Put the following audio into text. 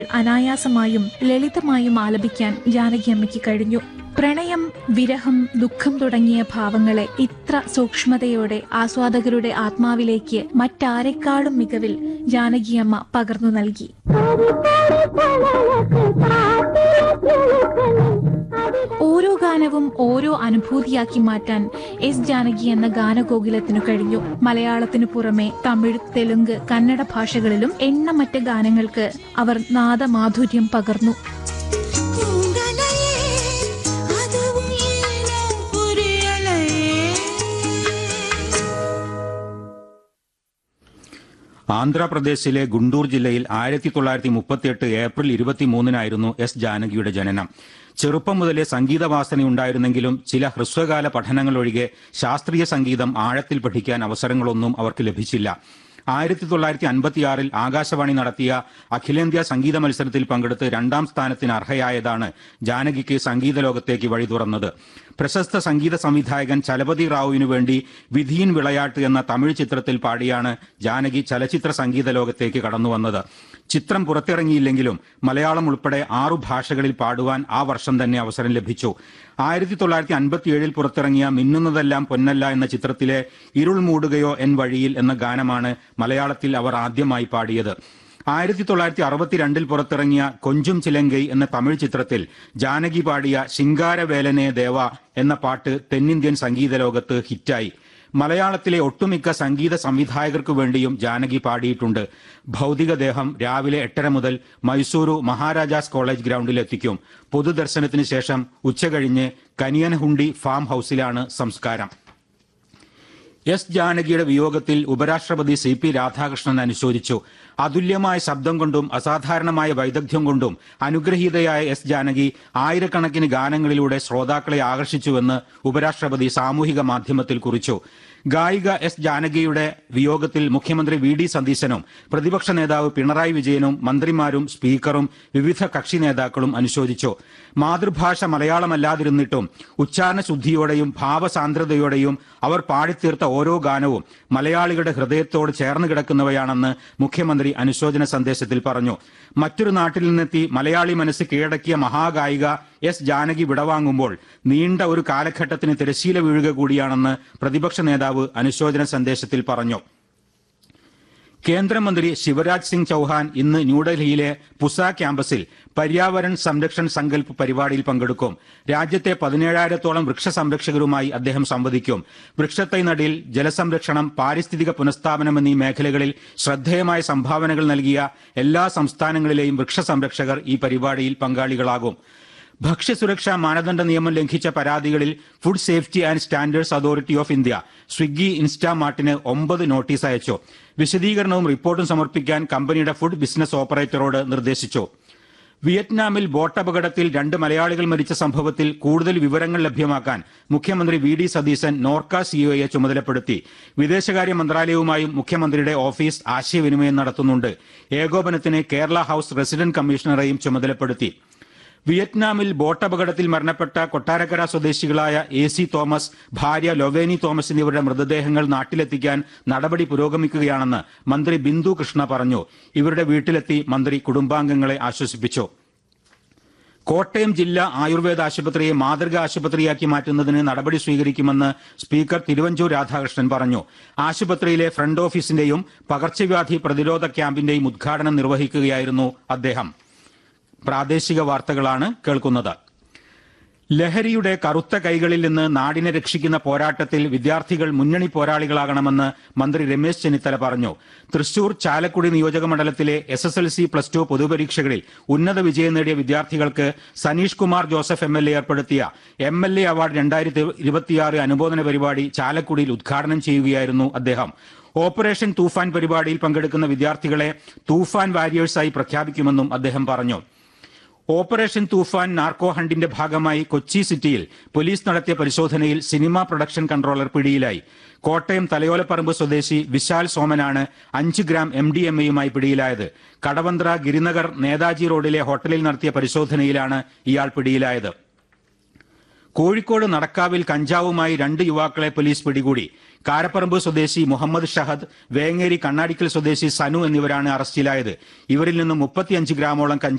അനായാസമായും ലളിതമായും ആലപിക്കാൻ ജാനകിയമ്മയ്ക്ക് കഴിഞ്ഞു പ്രണയം വിരഹം ദുഃഖം തുടങ്ങിയ ഭാവങ്ങളെ ഇത്ര സൂക്ഷ്മതയോടെ ആസ്വാദകരുടെ ആത്മാവിലേക്ക് മറ്റാരെക്കാളും മികവിൽ ജാനകിയമ്മ പകർന്നു നൽകി ഓരോ ഗാനവും ഓരോ അനുഭൂതിയാക്കി മാറ്റാൻ എസ് ജാനകി എന്ന ഗാനഗോകുലത്തിനു കഴിഞ്ഞു മലയാളത്തിനു പുറമെ തമിഴ് തെലുങ്ക് കന്നഡ ഭാഷകളിലും എണ്ണമറ്റ ഗാനങ്ങൾക്ക് അവർ നാദമാധുര്യം പകർന്നു പൂങ്കലയേ അതും ഏനോ പുരിയലയേ ആന്ധ്രാപ്രദേശിലെ ഗുണ്ടൂർ ജില്ലയിൽ ആയിരത്തി തൊള്ളായിരത്തി മുപ്പത്തിയെട്ട് ഏപ്രിൽ ഇരുപത്തിമൂന്നിനായിരുന്നു എസ് ജാനകിയുടെ ജനനം ചെറുപ്പം മുതലേ സംഗീതവാസനയുണ്ടായിരുന്നെങ്കിലും ചില ഹ്രസ്വകാല പഠനങ്ങൾ ഒഴികെ ശാസ്ത്രീയ സംഗീതം ആഴത്തിൽ പഠിക്കാൻ അവസരങ്ങളൊന്നും അവർക്ക് ലഭിച്ചില്ല ആയിരത്തി തൊള്ളായിരത്തി അൻപത്തിയാറിൽ ആകാശവാണി നടത്തിയ അഖിലേന്ത്യാ സംഗീത മത്സരത്തിൽ പങ്കെടുത്ത് രണ്ടാം സ്ഥാനത്തിന് അർഹയായതാണ് ജാനകിക്ക് സംഗീത ലോകത്തേക്ക് വഴി തുറന്നത് പ്രശസ്ത സംഗീത സംവിധായകൻ ചലപതി റാവുവിനു വേണ്ടി വിധിയിൻ വിളയാട്ട് എന്ന തമിഴ് ചിത്രത്തിൽ പാടിയാണ് ജാനകി ചലച്ചിത്ര സംഗീത ലോകത്തേക്ക് കടന്നുവന്നത് ചിത്രം പുറത്തിറങ്ങിയില്ലെങ്കിലും മലയാളം ഉൾപ്പെടെ ആറു ഭാഷകളിൽ പാടുവാൻ ആ വർഷം തന്നെ അവസരം ലഭിച്ചു ആയിരത്തി തൊള്ളായിരത്തി അൻപത്തിയേഴിൽ പുറത്തിറങ്ങിയ മിന്നുന്നതെല്ലാം പൊന്നല്ല എന്ന ചിത്രത്തിലെ ഇരുൾ മൂടുകയോ എൻ വഴിയിൽ എന്ന ഗാനമാണ് മലയാളത്തിൽ അവർ ആദ്യമായി പാടിയത് ആയിരത്തി തൊള്ളായിരത്തി അറുപത്തിരണ്ടിൽ പുറത്തിറങ്ങിയ കൊഞ്ചും ചിലങ്കൈ എന്ന തമിഴ് ചിത്രത്തിൽ ജാനകി പാടിയ ശിങ്കാരവേലനെ ദേവ എന്ന പാട്ട് തെന്നിന്ത്യൻ സംഗീത ലോകത്ത് ഹിറ്റായി മലയാളത്തിലെ ഒട്ടുമിക്ക സംഗീത സംവിധായകർക്കു വേണ്ടിയും ജാനകി പാടിയിട്ടുണ്ട് ഭൗതികദേഹം രാവിലെ എട്ടര മുതൽ മൈസൂരു മഹാരാജാസ് കോളേജ് ഗ്രൗണ്ടിൽ എത്തിക്കും പൊതുദർശനത്തിന് ശേഷം ഉച്ചകഴിഞ്ഞ് കനിയൻഹുണ്ടി ഫാം ഹൌസിലാണ് സംസ്കാരം എസ് ജാനകിയുടെ വിയോഗത്തിൽ ഉപരാഷ്ട്രപതി സി പി രാധാകൃഷ്ണൻ അനുശോചിച്ചു അതുല്യമായ ശബ്ദം കൊണ്ടും അസാധാരണമായ വൈദഗ്ധ്യം കൊണ്ടും അനുഗ്രഹീതയായ എസ് ജാനകി ആയിരക്കണക്കിന് ഗാനങ്ങളിലൂടെ ശ്രോതാക്കളെ ആകർഷിച്ചുവെന്ന് ഉപരാഷ്ട്രപതി സാമൂഹിക മാധ്യമത്തിൽ കുറിച്ചു ഗായിക എസ് ജാനകിയുടെ വിയോഗത്തിൽ മുഖ്യമന്ത്രി വി ഡി സതീശനും പ്രതിപക്ഷ നേതാവ് പിണറായി വിജയനും മന്ത്രിമാരും സ്പീക്കറും വിവിധ കക്ഷി നേതാക്കളും അനുശോചിച്ചു മാതൃഭാഷ മലയാളമല്ലാതിരുന്നിട്ടും ഉച്ചാരണ ശുദ്ധിയോടെയും ഭാവസാന്ദ്രതയോടെയും അവർ പാടിത്തീർത്ത ഓരോ ഗാനവും മലയാളികളുടെ ഹൃദയത്തോട് ചേർന്ന് കിടക്കുന്നവയാണെന്ന് മുഖ്യമന്ത്രി അനുശോചന സന്ദേശത്തിൽ പറഞ്ഞു മറ്റൊരു നാട്ടിൽ നിന്നെത്തി മലയാളി മനസ്സ് കീഴടക്കിയ മഹാഗായിക എസ് ജാനകി വിടവാങ്ങുമ്പോൾ നീണ്ട ഒരു കാലഘട്ടത്തിന് തിരശീല വീഴുക കൂടിയാണെന്ന് പ്രതിപക്ഷ നേതാവ് അനുശോചന സന്ദേശത്തിൽ പറഞ്ഞു കേന്ദ്രമന്ത്രി ശിവരാജ് സിംഗ് ചൌഹാൻ ഇന്ന് ന്യൂഡൽഹിയിലെ പുസ ക്യാമ്പസിൽ പര്യാവരൺ സംരക്ഷൺ സങ്കല്പ് പരിപാടിയിൽ പങ്കെടുക്കും രാജ്യത്തെ പതിനേഴായിരത്തോളം വൃക്ഷ സംരക്ഷകരുമായി അദ്ദേഹം സംവദിക്കും വൃക്ഷത്തൈ നടിൽ ജലസംരക്ഷണം പാരിസ്ഥിതിക പുനഃസ്ഥാപനം എന്നീ മേഖലകളിൽ ശ്രദ്ധേയമായ സംഭാവനകൾ നൽകിയ എല്ലാ സംസ്ഥാനങ്ങളിലെയും വൃക്ഷ സംരക്ഷകർ ഈ പരിപാടിയിൽ പങ്കാളികളാകും ഭക്ഷ്യസുരക്ഷാ മാനദണ്ഡ നിയമം ലംഘിച്ച പരാതികളിൽ food safety and standards authority of India Swiggy ഇൻസ്റ്റാമാർട്ടിന് ഒമ്പത് നോട്ടീസ് അയച്ചു വിശദീകരണവും റിപ്പോർട്ടും സമർപ്പിക്കാൻ കമ്പനിയുടെ ഫുഡ് ബിസിനസ് ഓപ്പറേറ്ററോട് നിർദ്ദേശിച്ചു വിയറ്റ്നാമിൽ ബോട്ടപകടത്തിൽ രണ്ട് മലയാളികൾ മരിച്ച സംഭവത്തിൽ കൂടുതൽ വിവരങ്ങൾ ലഭ്യമാക്കാൻ മുഖ്യമന്ത്രി വി ഡി സതീശൻ നോർക്ക സിഒയെ ചുമതലപ്പെടുത്തി വിദേശകാര്യ മന്ത്രാലയവുമായും മുഖ്യമന്ത്രിയുടെ ഓഫീസ് ആശയവിനിമയം നടത്തുന്നുണ്ട് ഏകോപനത്തിന് കേരള ഹൌസ് റെസിഡന്റ് കമ്മീഷണറെയും ചുമതലപ്പെടുത്തി വിയറ്റ്നാമിൽ ബോട്ടപകടത്തിൽ മരണപ്പെട്ട കൊട്ടാരക്കര സ്വദേശികളായ എ സി തോമസ് ഭാര്യ ലൊവേനി തോമസ് എന്നിവരുടെ മൃതദേഹങ്ങൾ നാട്ടിലെത്തിക്കാൻ നടപടി പുരോഗമിക്കുകയാണെന്ന് മന്ത്രി ബിന്ദു കൃഷ്ണ പറഞ്ഞു ഇവരുടെ വീട്ടിലെത്തി മന്ത്രി കുടുംബാംഗങ്ങളെ ആശ്വസിപ്പിച്ചു കോട്ടയം ജില്ലാ ആയുർവേദ ആശുപത്രിയെ മാതൃക ആശുപത്രിയാക്കി മാറ്റുന്നതിന് നടപടി സ്വീകരിക്കുമെന്ന് സ്പീക്കർ തിരുവഞ്ചൂർ രാധാകൃഷ്ണൻ പറഞ്ഞു ആശുപത്രിയിലെ ഫ്രണ്ട് ഓഫീസിന്റെയും പകർച്ചവ്യാധി പ്രതിരോധ ക്യാമ്പിന്റെയും ഉദ്ഘാടനം നിർവഹിക്കുകയായിരുന്നു അദ്ദേഹം പ്രാദേശിക വാർത്തകളാണ് കേൾക്കുന്നത് ലഹരിയുടെ കറുത്ത കൈകളിൽ നിന്ന് നാടിനെ രക്ഷിക്കുന്ന പോരാട്ടത്തിൽ വിദ്യാർത്ഥികൾ മുന്നണി പോരാളികളാകണമെന്ന് മന്ത്രി രമേശ് ചെന്നിത്തല പറഞ്ഞു തൃശൂർ ചാലക്കുടി നിയോജക മണ്ഡലത്തിലെ S S L C plus two പൊതുപരീക്ഷകളിൽ ഉന്നത വിജയം നേടിയ വിദ്യാർത്ഥികൾക്ക് Saneesh Kumar Joseph M L A ഏർപ്പെടുത്തിയ എം എൽ എ അവാർഡ് രണ്ടായിരത്തി ഇരുപത്തിയാറ് അനുമോദന പരിപാടി ചാലക്കുടിയിൽ ഉദ്ഘാടനം ചെയ്യുകയായിരുന്നു അദ്ദേഹം ഓപ്പറേഷൻ തൂഫാൻ പരിപാടിയിൽ പങ്കെടുക്കുന്ന വിദ്യാർത്ഥികളെ തൂഫാൻ വാരിയേഴ്സായി പ്രഖ്യാപിക്കുമെന്നും അദ്ദേഹം പറഞ്ഞു ഓപ്പറേഷൻ തൂഫാൻ നാർക്കോ ഹണ്ടിന്റെ ഭാഗമായി കൊച്ചി സിറ്റിയിൽ പോലീസ് നടത്തിയ പരിശോധനയിൽ സിനിമ പ്രൊഡക്ഷൻ കൺട്രോളർ പിടിയിലായി കോട്ടയം തലയോലപ്പറമ്പ് സ്വദേശി വിശാൽ സോമനാണ് അഞ്ച് ഗ്രാം എം ഡി എം എയുമായി പിടിയിലായത് കടവന്ത്ര ഗിരിനഗർ നേതാജി റോഡിലെ ഹോട്ടലിൽ നടത്തിയ പരിശോധനയിലാണ് ഇയാൾ പിടിയിലായത് കോഴിക്കോട് നടക്കാവിൽ കഞ്ചാവുമായി രണ്ട് യുവാക്കളെ പോലീസ് പിടികൂടി കാരപ്പറമ്പ് സ്വദേശി മുഹമ്മദ് ഷഹദ് വേങ്ങേരി കണ്ണാടിക്കൽ സ്വദേശി സനു എന്നിവരാണ് അറസ്റ്റിലായത് ഇവരിൽ നിന്നും മുപ്പത്തിയഞ്ച് ഗ്രാമോളം കഞ്ചാവ്